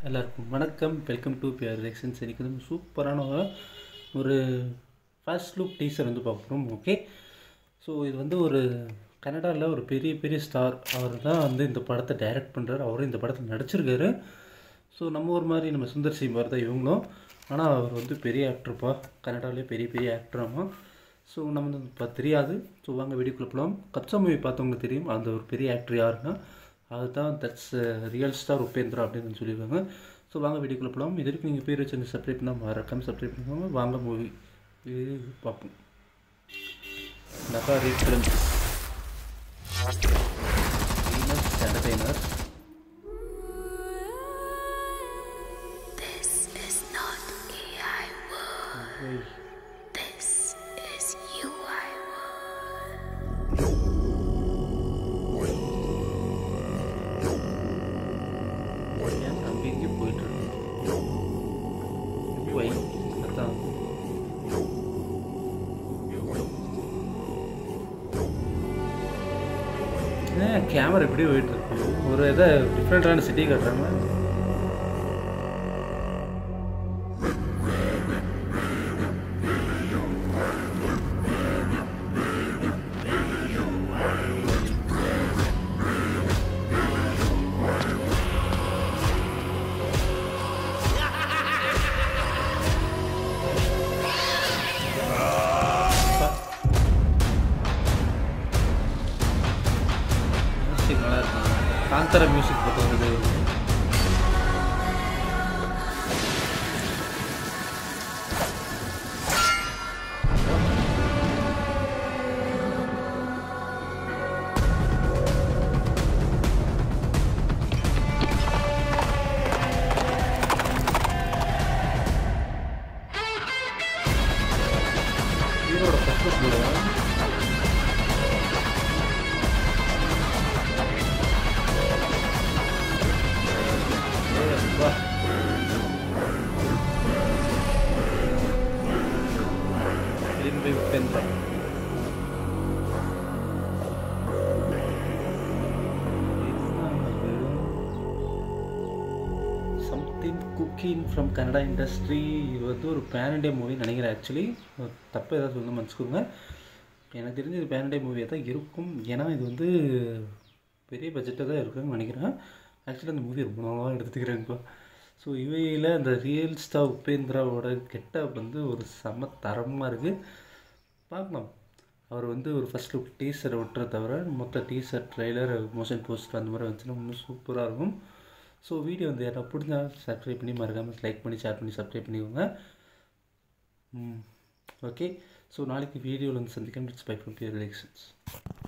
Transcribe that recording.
எல்லாருக்கும் வணக்கம் welcome to peer reactions எனக்கு வந்து சூப்பரான ஒரு ஃபர்ஸ்ட் லுக் டீசர் வந்து பார்க்குறோம் ஓகே ஸோ இது வந்து ஒரு கன்னடாவில் ஒரு பெரிய பெரிய ஸ்டார் அவர் தான் வந்து இந்த படத்தை டைரக்ட் பண்ணுறாரு அவரும் இந்த படத்தில் நடிச்சிருக்காரு ஸோ நம்ம ஒரு மாதிரி நம்ம சுந்தர் சி மாதிரி தான் இவங்களும் ஆனால் அவர் வந்து பெரிய ஆக்டர்ப்பா கன்னடாவிலே பெரிய பெரிய ஆக்டராமா ஸோ நம்ம வந்து இப்போ தெரியாது ஸோ வாங்க வீடியோக்குள்ள போகலாம் கப்சா மூவி பார்த்தவங்களுக்கு தெரியும் அந்த ஒரு பெரிய ஆக்டர் யாருன்னா அதுதான் தட்ஸ் ரியல் ஸ்டார் உபேந்திரா அப்படின்னு சொல்லியிருக்காங்க ஸோ வாங்க வீடியோக்குள்ள போகலாம் இது வரைக்கும் நீங்கள் பேர் வச்சு சப்ஸ்கிரைப் பண்ணால் மறக்காம சப்ஸ்கிரைப் பண்ணுவாங்க வாங்க மூவி இது பார்ப்போம் நகா ரீட் films entertainer This is not AI world. This is UI world. ஏன் அங்கே இங்கேயும் போயிட்டு இருக்கு வை அதான் ஏன் கேமரா எப்படி போயிட்டு இருக்கு ஒரு இதை டிஃப்ரெண்ட்டான சிட்டி காட்டுறாங்க மியூசிக் நல்லா இருக்கும் காந்தரா மியூசிக் போட்டு வருது ஹீரோட ஃபஸ்ட் கூட வா திரும்பி உட்கார்ந்தா something cooking from Kannada industry இது வந்து ஒரு பேன் இண்டியா மூவி நினைக்கிறேன் ஆக்சுவலி தப்பு ஏதாவது வந்து மன்னிச்சுக்கோங்க எனக்கு தெரிஞ்சு இது பேன் இண்டியா மூவியாக தான் இருக்கும் ஏன்னா இது வந்து பெரிய பட்ஜெட்டாக தான் இருக்குன்னு நினைக்கிறேன் ஆக்சுவலி அந்த மூவி ரொம்ப நாளாக எடுத்துக்கிறேன் இப்போ ஸோ இவையில் அந்த ரியல் ஸ்டார் உபேந்திராவோட கெட்டப் வந்து ஒரு செம தரமாக இருக்குது பார்க்கலாம் அவர் வந்து ஒரு ஃபஸ்ட் லுக் டீசரை விட்டுற தவிர மொத்த டீசர் ட்ரெய்லர் மோஷன் போஸ்டர் அந்த மாதிரி வந்துச்சுன்னா இன்னும் சூப்பராக இருக்கும் ஸோ வீடியோ வந்து யாராவது பிடிச்சா சப்ஸ்கிரைப் பண்ணி மறக்காமல் லைக் பண்ணி ஷேர் பண்ணி சப்ஸ்கிரைப் பண்ணிக்கோங்க ஓகே ஸோ நாளைக்கு வீடியோவில் வந்து சந்திக்கிறேன் it's bye from peer relations